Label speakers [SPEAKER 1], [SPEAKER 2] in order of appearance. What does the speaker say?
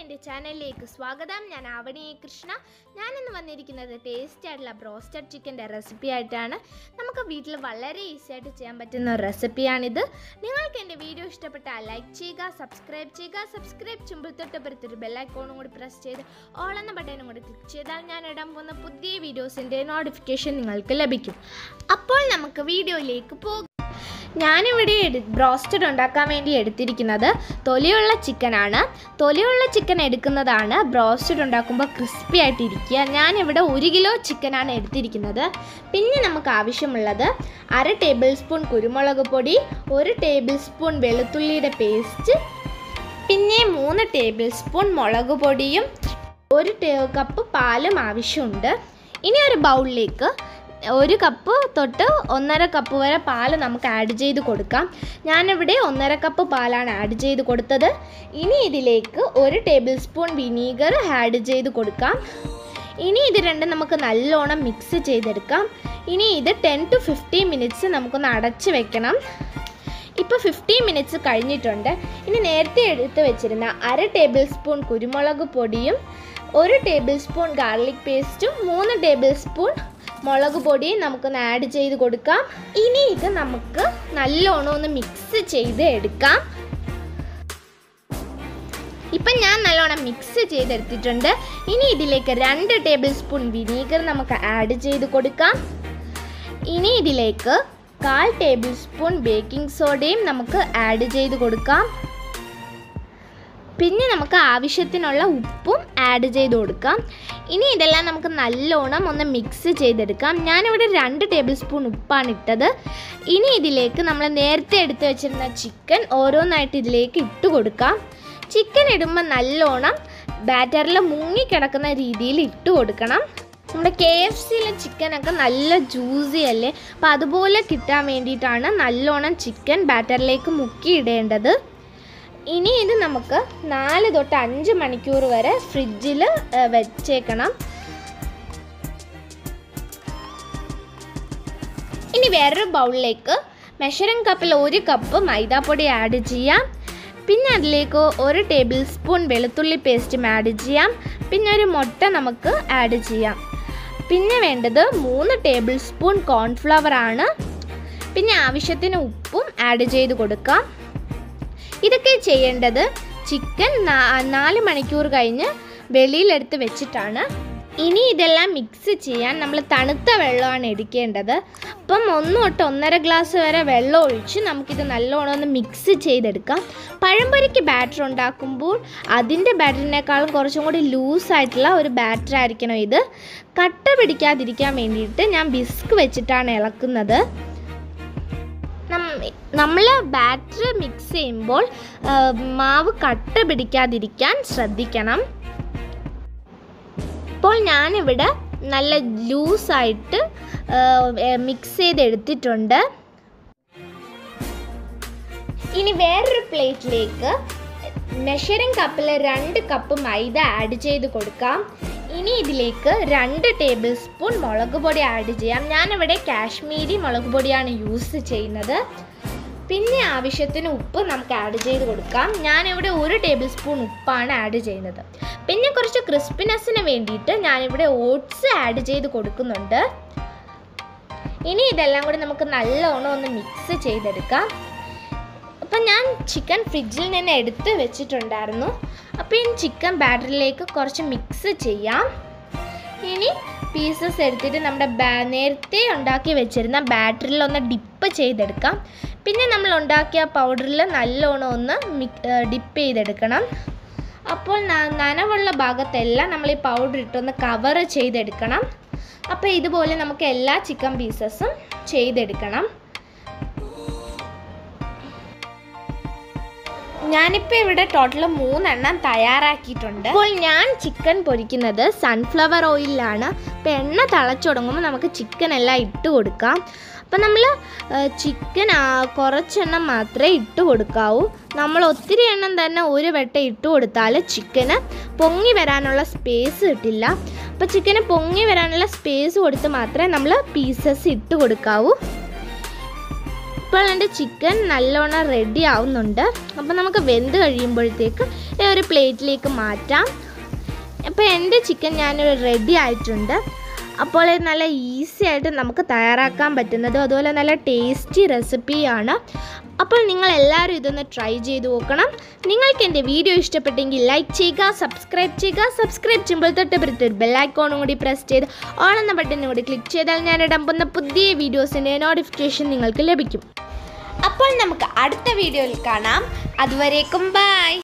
[SPEAKER 1] എൻ്റെ ചാനലിലേക്ക് സ്വാഗതം ഞാൻ ആവണി കൃഷ്ണ ഞാനിന്ന് വന്നിരിക്കുന്നത് ടേസ്റ്റി ആയിട്ടുള്ള ബ്രോസ്റ്റഡ് ചിക്കൻ്റെ റെസിപ്പി ആയിട്ടാണ് നമുക്ക് വീട്ടിൽ വളരെ ഈസി ആയിട്ട് ചെയ്യാൻ പറ്റുന്ന ഒരു റെസിപ്പിയാണിത് നിങ്ങൾക്ക് എൻ്റെ വീഡിയോ ഇഷ്ടപ്പെട്ടാൽ ലൈക്ക് ചെയ്യുക സബ്സ്ക്രൈബ് ചെയ്യുക സബ്സ്ക്രൈബ് ചുമ്പത്തൊട്ടപ്പുറത്തൊരു ബെല്ലൈക്കോണും കൂടി പ്രസ് ചെയ്ത് ഓൾ എന്ന ബട്ടനും കൂടി ക്ലിക്ക് ചെയ്താൽ ഞാൻ ഇടാൻ പോകുന്ന പുതിയ വീഡിയോസിൻ്റെ നോട്ടിഫിക്കേഷൻ നിങ്ങൾക്ക് ലഭിക്കും അപ്പോൾ നമുക്ക് വീഡിയോയിലേക്ക് പോകാം ഞാനിവിടെ എടു ബ്രോസ്റ്റഡ് ഉണ്ടാക്കാൻ വേണ്ടി എടുത്തിരിക്കുന്നത് തൊലിയുള്ള ചിക്കനാണ് തൊലിയുള്ള ചിക്കൻ എടുക്കുന്നതാണ് ബ്രോസ്റ്റഡ് ഉണ്ടാക്കുമ്പോൾ ക്രിസ്പി ആയിട്ടിരിക്കുക ഞാനിവിടെ ഒരു കിലോ ചിക്കനാണ് എടുത്തിരിക്കുന്നത് പിന്നെ നമുക്ക് ആവശ്യമുള്ളത് അര ടേബിൾ സ്പൂൺ കുരുമുളക് പൊടി ഒരു ടേബിൾ സ്പൂൺ വെളുത്തുള്ളിയുടെ പേസ്റ്റ് പിന്നെ മൂന്ന് ടേബിൾ സ്പൂൺ മുളക് പൊടിയും ഒരു ടേ കപ്പ് പാലും ആവശ്യമുണ്ട് ഇനി ഒരു ബൗളിലേക്ക് ഒരു കപ്പ് തൊട്ട് ഒന്നര കപ്പ് വരെ പാൽ നമുക്ക് ആഡ് ചെയ്ത് കൊടുക്കാം ഞാനിവിടെ ഒന്നര കപ്പ് പാലാണ് ആഡ് ചെയ്ത് കൊടുത്തത് ഇനി ഇതിലേക്ക് ഒരു ടേബിൾ സ്പൂൺ വിനീഗർ ആഡ് ചെയ്ത് കൊടുക്കാം ഇനി ഇത് രണ്ടും നമുക്ക് നല്ലോണം മിക്സ് ചെയ്തെടുക്കാം ഇനി ഇത് ടെൻ ടു ഫിഫ്റ്റീൻ മിനിറ്റ്സ് നമുക്കൊന്ന് അടച്ച് വെക്കണം ഇപ്പോൾ ഫിഫ്റ്റീൻ മിനിറ്റ്സ് കഴിഞ്ഞിട്ടുണ്ട് ഇനി നേരത്തെ എടുത്ത് വെച്ചിരുന്ന അര ടേബിൾ സ്പൂൺ കുരുമുളക് പൊടിയും ഒരു ടേബിൾ സ്പൂൺ ഗാർലിക് പേസ്റ്റും മൂന്ന് ടേബിൾ സ്പൂൺ മുളക് പൊടിയും നമുക്കൊന്ന് ആഡ് ചെയ്ത് കൊടുക്കാം ഇനി ഇത് നമുക്ക് നല്ലോണം ഒന്ന് മിക്സ് ചെയ്ത് എടുക്കാം ഇപ്പം ഞാൻ നല്ലോണം മിക്സ് ചെയ്തെടുത്തിട്ടുണ്ട് ഇനി ഇതിലേക്ക് രണ്ട് ടേബിൾ സ്പൂൺ വിനീഗർ നമുക്ക് ആഡ് ചെയ്ത് കൊടുക്കാം ഇനി ഇതിലേക്ക് കാൽ ടേബിൾ സ്പൂൺ ബേക്കിംഗ് സോഡയും നമുക്ക് ആഡ് ചെയ്ത് കൊടുക്കാം പിന്നെ നമുക്ക് ആവശ്യത്തിനുള്ള ഉപ്പും ആഡ് ചെയ്ത് കൊടുക്കാം ഇനി ഇതെല്ലാം നമുക്ക് നല്ലോണം ഒന്ന് മിക്സ് ചെയ്തെടുക്കാം ഞാനിവിടെ രണ്ട് ടേബിൾ സ്പൂൺ ഉപ്പാണ് ഇട്ടത് ഇനി ഇതിലേക്ക് നമ്മൾ നേരത്തെ എടുത്ത് വെച്ചിരുന്ന ചിക്കൻ ഓരോന്നായിട്ട് ഇതിലേക്ക് ഇട്ട് കൊടുക്കാം ചിക്കൻ ഇടുമ്പോൾ നല്ലോണം ബാറ്ററിൽ മുങ്ങിക്കിടക്കുന്ന രീതിയിൽ ഇട്ട് കൊടുക്കണം നമ്മുടെ കെ എഫ് സിയിലെ ചിക്കനൊക്കെ നല്ല ജ്യൂസി അല്ലേ അപ്പോൾ അതുപോലെ കിട്ടാൻ വേണ്ടിയിട്ടാണ് നല്ലോണം ചിക്കൻ ബാറ്ററിലേക്ക് മുക്കി ഇടേണ്ടത് ഇനി ഇത് നമുക്ക് നാല് തൊട്ട് അഞ്ച് മണിക്കൂർ വരെ ഫ്രിഡ്ജിൽ വെച്ചേക്കണം ഇനി വേറൊരു ബൗളിലേക്ക് മെഷറിംഗ് കപ്പിൽ ഒരു കപ്പ് മൈദാപ്പൊടി ആഡ് ചെയ്യാം പിന്നെ അതിലേക്ക് ഒരു ടേബിൾ സ്പൂൺ വെളുത്തുള്ളി പേസ്റ്റും ആഡ് ചെയ്യാം പിന്നെ ഒരു മുട്ട നമുക്ക് ആഡ് ചെയ്യാം പിന്നെ വേണ്ടത് മൂന്ന് ടേബിൾ സ്പൂൺ കോൺഫ്ലവർ ആണ് പിന്നെ ആവശ്യത്തിന് ഉപ്പും ആഡ് ചെയ്ത് കൊടുക്കാം ഇതൊക്കെ ചെയ്യേണ്ടത് ചിക്കൻ നാല് മണിക്കൂർ കഴിഞ്ഞ് വെളിയിലെടുത്ത് വെച്ചിട്ടാണ് ഇനി ഇതെല്ലാം മിക്സ് ചെയ്യാൻ നമ്മൾ തണുത്ത വെള്ളമാണ് എടുക്കേണ്ടത് അപ്പം ഒന്ന് തൊട്ട് ഒന്നര ഗ്ലാസ് വരെ വെള്ളം ഒഴിച്ച് നമുക്കിത് നല്ലോണം ഒന്ന് മിക്സ് ചെയ്തെടുക്കാം പഴംപൊരിക്ക് ബാറ്റർ ഉണ്ടാക്കുമ്പോൾ അതിൻ്റെ ബാറ്ററിനേക്കാളും കുറച്ചും കൂടി ലൂസായിട്ടുള്ള ഒരു ബാറ്റർ ആയിരിക്കണം ഇത് കട്ട പിടിക്കാതിരിക്കാൻ വേണ്ടിയിട്ട് ഞാൻ ബിസ്ക് വെച്ചിട്ടാണ് ഇളക്കുന്നത് നമ്മൾ ബാറ്റർ മിക്സ് ചെയ്യുമ്പോൾ മാവ് കട്ട പിടിക്കാതിരിക്കാൻ ശ്രദ്ധിക്കണം ഇപ്പോൾ ഞാനിവിടെ നല്ല ലൂസായിട്ട് മിക്സ് ചെയ്തെടുത്തിട്ടുണ്ട് ഇനി വേറൊരു പ്ലേറ്റിലേക്ക് മെഷറിംഗ് കപ്പിൽ രണ്ട് കപ്പ് മൈദ ആഡ് ചെയ്ത് കൊടുക്കാം ഇനി ഇതിലേക്ക് രണ്ട് ടേബിൾ സ്പൂൺ മുളക് പൊടി ആഡ് ചെയ്യാം ഞാനിവിടെ കാശ്മീരി മുളക് പൊടിയാണ് യൂസ് ചെയ്യുന്നത് പിന്നെ ആവശ്യത്തിന് ഉപ്പ് നമുക്ക് ആഡ് ചെയ്ത് കൊടുക്കാം ഞാനിവിടെ ഒരു ടേബിൾ സ്പൂൺ ഉപ്പാണ് ആഡ് ചെയ്യുന്നത് പിന്നെ കുറച്ച് ക്രിസ്പിനെസ്സിന് വേണ്ടിയിട്ട് ഞാനിവിടെ ഓട്സ് ആഡ് ചെയ്ത് കൊടുക്കുന്നുണ്ട് ഇനി ഇതെല്ലാം കൂടി നമുക്ക് നല്ലോണം ഒന്ന് മിക്സ് ചെയ്തെടുക്കാം അപ്പം ഞാൻ ചിക്കൻ ഫ്രിഡ്ജിൽ നിന്ന് എടുത്ത് വെച്ചിട്ടുണ്ടായിരുന്നു അപ്പോൾ ഈ ചിക്കൻ ബാറ്ററിലേക്ക് കുറച്ച് മിക്സ് ചെയ്യാം ഇനി പീസസ് എടുത്തിട്ട് നമ്മുടെ ബാ നേരത്തെ ഉണ്ടാക്കി വെച്ചിരുന്ന ബാറ്ററിൽ ഒന്ന് ഡിപ്പ് ചെയ്തെടുക്കാം പിന്നെ നമ്മൾ ഉണ്ടാക്കിയ പൗഡറിൽ നല്ലോണം ഒന്ന് മിക് ഡിപ്പ് ചെയ്തെടുക്കണം അപ്പോൾ നനവുള്ള ഭാഗത്തെല്ലാം നമ്മൾ ഈ പൗഡർ ഇട്ടൊന്ന് കവർ ചെയ്തെടുക്കണം അപ്പോൾ ഇതുപോലെ നമുക്ക് എല്ലാ ചിക്കൻ പീസസും ചെയ്തെടുക്കണം ഞാനിപ്പോൾ ഇവിടെ ടോട്ടൽ മൂന്നെണ്ണം തയ്യാറാക്കിയിട്ടുണ്ട് അപ്പോൾ ഞാൻ ചിക്കൻ പൊരിക്കുന്നത് സൺഫ്ലവർ ഓയിലാണ് അപ്പോൾ എണ്ണ തിളച്ചു തുടങ്ങുമ്പോൾ നമുക്ക് ചിക്കൻ എല്ലാം ഇട്ട് കൊടുക്കാം അപ്പം നമ്മൾ ചിക്കൻ കുറച്ചെണ്ണം മാത്രമേ ഇട്ട് കൊടുക്കാവൂ നമ്മൾ ഒത്തിരി എണ്ണം തന്നെ ഒരു വട്ടം ഇട്ട് കൊടുത്താൽ ചിക്കന് പൊങ്ങി വരാനുള്ള സ്പേസ് കിട്ടില്ല അപ്പോൾ ചിക്കന് പൊങ്ങി വരാനുള്ള സ്പേസ് കൊടുത്ത് മാത്രമേ നമ്മൾ പീസസ് ഇട്ട് കൊടുക്കാവൂ ഇപ്പോൾ എൻ്റെ ചിക്കൻ നല്ലോണം റെഡി ആവുന്നുണ്ട് അപ്പോൾ നമുക്ക് വെന്ത് കഴിയുമ്പോഴത്തേക്ക് ഈ ഒരു പ്ലേറ്റിലേക്ക് മാറ്റാം അപ്പോൾ എൻ്റെ ചിക്കൻ ഞാൻ റെഡി ആയിട്ടുണ്ട് അപ്പോൾ ഇത് നല്ല ഈസി ആയിട്ട് നമുക്ക് തയ്യാറാക്കാൻ പറ്റുന്നതും അതുപോലെ നല്ല ടേസ്റ്റി റെസിപ്പിയാണ് അപ്പോൾ നിങ്ങൾ എല്ലാവരും ഇതൊന്ന് ട്രൈ ചെയ്ത് നോക്കണം നിങ്ങൾക്ക് എൻ്റെ വീഡിയോ ഇഷ്ടപ്പെട്ടെങ്കിൽ ലൈക്ക് ചെയ്യുക സബ്സ്ക്രൈബ് ചെയ്യുക സബ്സ്ക്രൈബ് ചെയ്യുമ്പോൾ തൊട്ട് ബെല്ലൈക്കോണും കൂടി പ്രസ് ചെയ്ത് ഓൺ എന്ന ബട്ടനും കൂടി ക്ലിക്ക് ചെയ്താൽ ഞാൻ ഇടാൻ പോകുന്ന പുതിയ വീഡിയോസിൻ്റെ നോട്ടിഫിക്കേഷൻ നിങ്ങൾക്ക് ലഭിക്കും അപ്പോൾ നമുക്ക് അടുത്ത വീഡിയോയിൽ കാണാം അതുവരേക്കും ബൈ